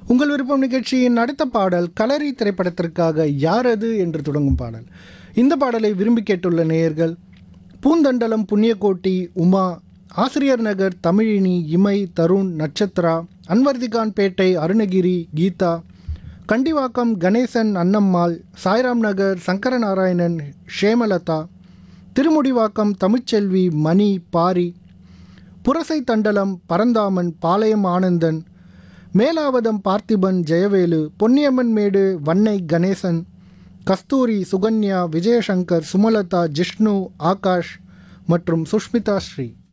உங்கள் விருப்பம் நிகழ்ச்சியின் அடுத்த பாடல் கலரி திரைப்படத்திற்காக யார் அது என்று தொடங்கும் பாடல் இந்த பாடலை விரும்பி கேட்டுள்ள நேயர்கள் பூந்தண்டலம் புண்ணியகோட்டி உமா ஆசிரியர் நகர் தமிழினி இமை தருண் நட்சத்ரா அன்வர்திகான் பேட்டை அருணகிரி கீதா கண்டிவாக்கம் கணேசன் அன்னம்மாள் சாய்ராம் நகர் சங்கரநாராயணன் ஷேமலதா திருமுடிவாக்கம் தமிழ்ச்செல்வி மணி பாரி புரசை தண்டலம் பரந்தாமன் பாளையம் ஆனந்தன் மேலாவதம் பார்த்திபன் ஜெயவேலு பொன்னியம்மன் மேடு வன்னை கணேசன் கஸ்தூரி சுகன்யா விஜயசங்கர் சுமலதா ஜிஷ்ணு ஆகாஷ் மற்றும் சுஷ்மிதா ஸ்ரீ